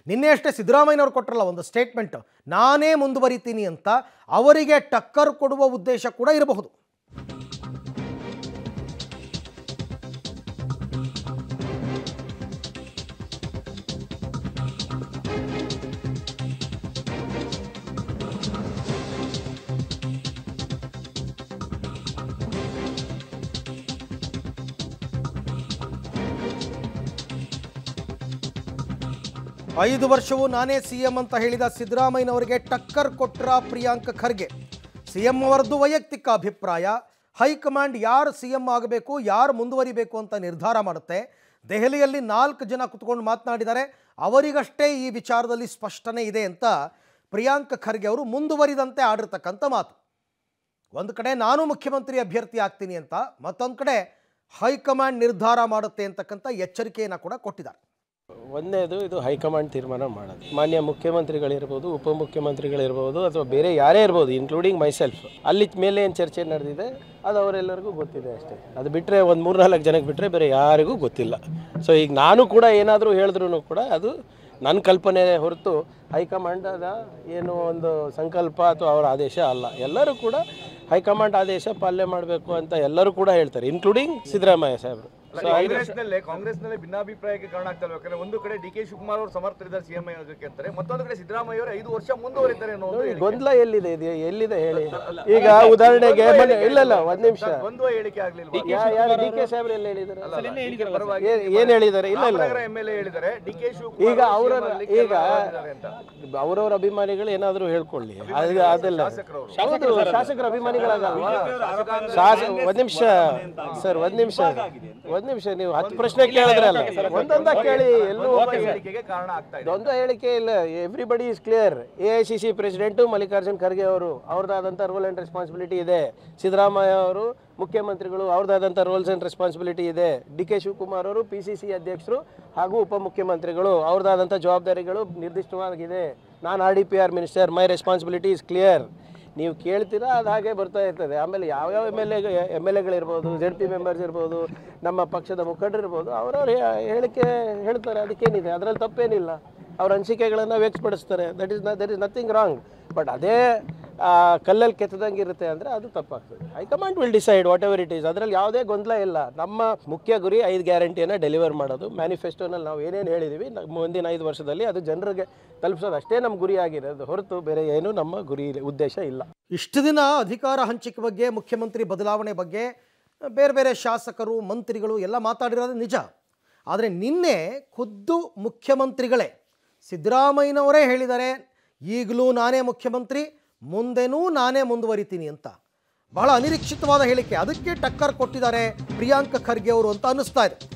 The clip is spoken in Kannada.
ನಿನ್ನೆ ಅಷ್ಟೇ ಸಿದ್ದರಾಮಯ್ಯನವ್ರು ಕೊಟ್ಟರಲ್ಲ ಒಂದು ಸ್ಟೇಟ್ಮೆಂಟ್ ನಾನೇ ಮುಂದುವರಿತೀನಿ ಅಂತ ಅವರಿಗೆ ಟಕ್ಕರ್ ಕೊಡುವ ಉದ್ದೇಶ ಕೂಡ ಇರಬಹುದು ಐದು ವರ್ಷವೂ ನಾನೇ ಸಿಎಂ ಅಂತ ಹೇಳಿದ ಸಿದ್ದರಾಮಯ್ಯನವರಿಗೆ ಟಕ್ಕರ್ ಕೊಟ್ರ ಪ್ರಿಯಾಂಕ್ ಖರ್ಗೆ ಸಿಎಂ ಅವರದ್ದು ವೈಯಕ್ತಿಕ ಅಭಿಪ್ರಾಯ ಹೈಕಮಾಂಡ್ ಯಾರು ಸಿಎಂ ಆಗಬೇಕು ಯಾರು ಮುಂದುವರಿಬೇಕು ಅಂತ ನಿರ್ಧಾರ ಮಾಡುತ್ತೆ ದೆಹಲಿಯಲ್ಲಿ ನಾಲ್ಕು ಜನ ಕುತ್ಕೊಂಡು ಮಾತನಾಡಿದ್ದಾರೆ ಅವರಿಗಷ್ಟೇ ಈ ವಿಚಾರದಲ್ಲಿ ಸ್ಪಷ್ಟನೆ ಇದೆ ಅಂತ ಪ್ರಿಯಾಂಕ್ ಖರ್ಗೆ ಅವರು ಮುಂದುವರಿದಂತೆ ಆಡಿರ್ತಕ್ಕಂಥ ಮಾತು ಒಂದು ಕಡೆ ನಾನು ಮುಖ್ಯಮಂತ್ರಿ ಅಭ್ಯರ್ಥಿ ಆಗ್ತೀನಿ ಅಂತ ಮತ್ತೊಂದು ಕಡೆ ಹೈಕಮಾಂಡ್ ನಿರ್ಧಾರ ಮಾಡುತ್ತೆ ಅಂತಕ್ಕಂಥ ಎಚ್ಚರಿಕೆಯನ್ನು ಕೂಡ ಕೊಟ್ಟಿದ್ದಾರೆ ಒಂದನೇದು ಇದು ಹೈಕಮಾಂಡ್ ತೀರ್ಮಾನ ಮಾಡೋದು ಮಾನ್ಯ ಮುಖ್ಯಮಂತ್ರಿಗಳಿರ್ಬೋದು ಉಪಮುಖ್ಯಮಂತ್ರಿಗಳಿರ್ಬೋದು ಅಥವಾ ಬೇರೆ ಯಾರೇ ಇರ್ಬೋದು ಇನ್ಕ್ಲೂಡಿಂಗ್ ಮೈಸೆಲ್ಫ್ ಅಲ್ಲಿ ಮೇಲೆ ಏನು ಚರ್ಚೆ ನಡೆದಿದೆ ಅದು ಅವರೆಲ್ಲರಿಗೂ ಗೊತ್ತಿದೆ ಅಷ್ಟೇ ಅದು ಬಿಟ್ಟರೆ ಒಂದು ಮೂರ್ನಾಲ್ಕು ಜನಕ್ಕೆ ಬಿಟ್ಟರೆ ಬೇರೆ ಯಾರಿಗೂ ಗೊತ್ತಿಲ್ಲ ಸೊ ಈಗ ನಾನು ಕೂಡ ಏನಾದರೂ ಹೇಳಿದ್ರು ಕೂಡ ಅದು ನನ್ನ ಕಲ್ಪನೆ ಹೊರತು ಹೈಕಮಾಂಡದ ಏನು ಒಂದು ಸಂಕಲ್ಪ ಅಥವಾ ಅವರ ಆದೇಶ ಅಲ್ಲ ಎಲ್ಲರೂ ಕೂಡ ಹೈಕಮಾಂಡ್ ಆದೇಶ ಪಾಲನೆ ಮಾಡಬೇಕು ಅಂತ ಎಲ್ಲರೂ ಕೂಡ ಹೇಳ್ತಾರೆ ಇನ್ಕ್ಲೂಡಿಂಗ್ ಸಿದ್ದರಾಮಯ್ಯ ಸಾಹೇಬರು ಸೊ ಕಾಂಗ್ರೆಸ್ನಲ್ಲೇ ಕಾಂಗ್ರೆಸ್ನಲ್ಲೇ ಭಿನ್ನಾಭಿಪ್ರಾಯಕ್ಕೆ ಕಾರಣ ಆಗ್ತಾ ಇಲ್ವಾ ಯಾಕಂದ್ರೆ ಒಂದು ಕಡೆ ಡಿ ಕೆ ಶಿವಕುಮಾರ್ ಅವರು ಸಮರ್ಥರಿದ್ದಾರೆ ಸಿಎಂ ಆಗೋದಕ್ಕೆ ಅಂತಾರೆ ಮತ್ತೊಂದು ಕಡೆ ಸಿದ್ದರಾಮಯ್ಯ ಅವರು ಐದು ವರ್ಷ ಮುಂದುವರಿತಾರೆ ಅನ್ನೋ ಒಂದು ಹೇಳಿಕೆ. ಗೊಂದಲ ಎಲ್ಲಿದೆ ಇದು ಎಲ್ಲಿದೆ ಹೇಳಿ ಈಗ ಉದಾಹರಣೆಗೆ ಮೊನ್ನೆ- ಇಲ್ಲ ಇಲ್ಲ ಒಂದ್ ನಿಮಿಷ ದ್ವಂದ್ವ ಹೇಳಿಕೆ ಆಗ್ಲಿಲ್ವಾ ಯಾರು ಡಿ ಕೆ ಸಾಹೇಬ್ರು ಎಲ್ಲ ಹೇಳಿದ್ದಾರೆ ಅಲ್ಲ, ಅಲ್ಲ, DK ಪರವಾಗಿ ಏನ್- ಏನ್ ಹೇಳಿದ್ದಾರೆ ಇಲ್ಲ ಇಲ್ಲ ರಾಮನಗರ ಎಂ ಎಲ್ ಎ ಹೇಳಿದ್ದಾರೆ ಡಿ ಕೆ ಶಿವಕುಮಾರ್ ಈಗ ಅವರ ಅವರು CM ಆಗ್ಲಿಕ್ಕೆ ಈಗ ಬಯಸಿದ್ದಾರೆ ಅಂತ ಅವರವರ ಅಭಿಮಾನಿಗಳು ಏನಾದರೂ ಹೇಳ್ಕೊಳ್ಳಿ ಅದು ಅದೆಲ್ಲ ಶಾಸಕರವರು. ಹೌದು ಶಾಸಕರ ಅಭಿಮಾನಿಗಳಾಗಲ್ವಾ ಶಾಸ ಒಂದ್ ನಿಮಿಷ ಸರ್ ಒಂದ್ ನಿಮಿಷ ಒಂದ್ ನಿಮಿಷ ನೀವು ಹತ್ತು ಪ್ರಶ್ನೆ ಕೇಳಿದ್ರಲ್ಲ ಒಂದೊಂದ ಕೇಳಿ ಎಲ್ಲೂ ದ್ವಂದ್ವ ಹೇಳಿಕೆಗೆ ಕಾರಣ ಆಗ್ತಾ ಇದೆ ದ್ವಂದ್ವ ಹೇಳಿಕೆ ಇಲ್ಲ everybody is clear A I C C president Mallikarjun Kharge ಅವರು ಅವ್ರದ್ದಾದಂಥ ರೋಲ್ ಆ್ಯಂಡ್ ರೆಸ್ಪಾನ್ಸಿಬಿಲಿಟಿ ಇದೆ ಸಿದ್ದರಾಮಯ್ಯ ಅವರು ಮುಖ್ಯಮಂತ್ರಿಗಳು ಅವ್ರದ್ದಾದಂಥ ರೋಲ್ಸ್ ಆ್ಯಂಡ್ ರೆಸ್ಪಾನ್ಸಿಬಿಲಿಟಿ ಇದೆ ಡಿ ಕೆ ಶಿವಕುಮಾರ್ ಅವರು ಪಿ ಸಿ ಸಿ ಅಧ್ಯಕ್ಷರು ಹಾಗೂ ಉಪಮುಖ್ಯಮಂತ್ರಿಗಳು ಅವ್ರದ್ದಾದಂಥ ಜವಾಬ್ದಾರಿಗಳು ನಿರ್ದಿಷ್ಟವಾಗಿದೆ ನಾನು R D P R minister my responsibility is clear ನೀವು ಕೇಳ್ತೀರಾ ಅದು ಹಾಗೆ ಬರ್ತಾ ಇರ್ತದೆ ಆಮೇಲೆ ಯಾವ್ಯಾವ M L A M L ಎಗಳಿರ್ಬೋದು ಜೆಡ್ ಪಿ ಮೆಂಬರ್ಸ್ ಇರ್ಬೋದು ನಮ್ಮ ಪಕ್ಷದ ಮುಖಂಡರು ಇರ್ಬೋದು ಅವರವ್ರ ಹೇಳಿಕೆ ಹೇಳ್ತಾರೆ ಅದಕ್ಕೇನಿದೆ ಅದರಲ್ಲಿ ತಪ್ಪೇನಿಲ್ಲ ಅವ್ರ ಅನಿಸಿಕೆಗಳನ್ನು ವ್ಯಕ್ತಪಡಿಸ್ತಾರೆ that is that is nothing wrong but ಅದೇ ಆ, ಕಲ್ಲಲ್ಲಿ ಕೆತ್ತದಂಗೆ ಇರುತ್ತೆ ಅಂದರೆ ಅದು ತಪ್ಪಾಗ್ತದೆ high command will decide whatever it is ಅದರಲ್ಲಿ ಯಾವುದೇ ಗೊಂದಲ ಇಲ್ಲ ನಮ್ಮ ಮುಖ್ಯ ಗುರಿ ಐದು ಗ್ಯಾರಂಟಿಯನ್ನು ಡೆಲಿವರ್ ಮಾಡೋದು ಮ್ಯಾನಿಫೆಸ್ಟೋನಲ್ಲಿ ನಾವು ಏನೇನು ಹೇಳಿದ್ದೀವಿ ನ- ಮುಂದಿನ ಐದು ವರ್ಷದಲ್ಲಿ ಅದು ಜನರಿಗೆ ತಲುಪಿಸೋದು ಅಷ್ಟೇ ನಮ್ಮ ಗುರಿ ಆಗಿರೋದು ಹೊರತು ಬೇರೆ ಏನು ನಮ್ಮ ಗುರಿ ಉದ್ದೇಶ ಇಲ್ಲ ಇಷ್ಟು ದಿನ ಅಧಿಕಾರ ಹಂಚಿಕೆ ಬಗ್ಗೆ ಮುಖ್ಯಮಂತ್ರಿ ಬದಲಾವಣೆ ಬಗ್ಗೆ ಬೇರೆ ಬೇರೆ ಶಾಸಕರು ಮಂತ್ರಿಗಳು ಎಲ್ಲ ಮಾತಾಡಿರೋದು ನಿಜ ಆದರೆ ನಿನ್ನೆ ಖುದ್ದು ಮುಖ್ಯಮಂತ್ರಿಗಳೇ ಸಿದ್ದರಾಮಯ್ಯನವರೇ ಹೇಳಿದ್ದಾರೆ ಈಗಲೂ ನಾನೇ ಮುಖ್ಯಮಂತ್ರಿ ಮುಂದೆನೂ ನಾನೇ ಮುಂದುವರಿತೀನಿ ಅಂತ ಬಹಳ ಅನಿರೀಕ್ಷಿತವಾದ ಹೇಳಿಕೆ ಅದಕ್ಕೆ ಟಕ್ಕರ್ ಕೊಟ್ಟಿದ್ದಾರೆ ಪ್ರಿಯಾಂಕ್ ಖರ್ಗೆ ಅವರು ಅಂತ ಅನ್ನಿಸ್ತಾ ಇದೆ